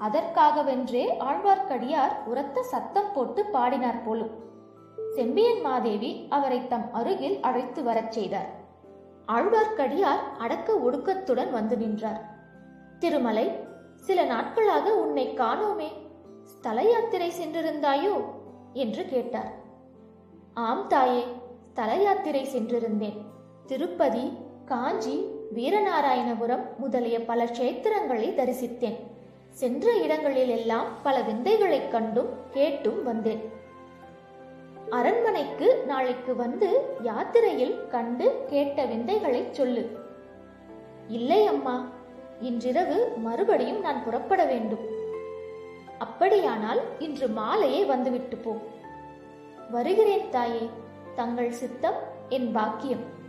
அதற்காகவென்றே ஆழ்வார்க்கடியார் உரத்த சத்தம் போட்டு பாடினார் போலும் செம்பியன் மாதேவி அவரை தம் அருகில் அழைத்து வரச் செய்தார் ஆழ்வார்க்கடியார் அடக்க ஒடுக்கத்துடன் வந்து நின்றார் திருமலை சில நாட்களாக உன்னை காணோமே ஸ்தல யாத்திரை சென்றிருந்தாயோ என்று கேட்டார் ஆம் தாயே ஸ்தல யாத்திரை சென்றிருந்தேன் திருப்பதி காஞ்சி வீரநாராயணபுரம் முதலிய பல க்ஷேத்திரங்களை தரிசித்தேன் சென்ற இடங்களிலெல்லாம் பல விந்தைகளைக் கண்டும் கேட்டும் வந்தேன் அரண்மனைக்கு நாளைக்கு வந்து யாத்திரையில் கண்டு கேட்ட விந்தைகளைச் சொல்லு இல்லை அம்மா இன்றிரவு மறுபடியும் நான் புறப்பட வேண்டும் அப்படியானால் இன்று மாலையே வந்துவிட்டு போ வருகிறேன் தாயே தங்கள் சித்தம் என் பாக்கியம்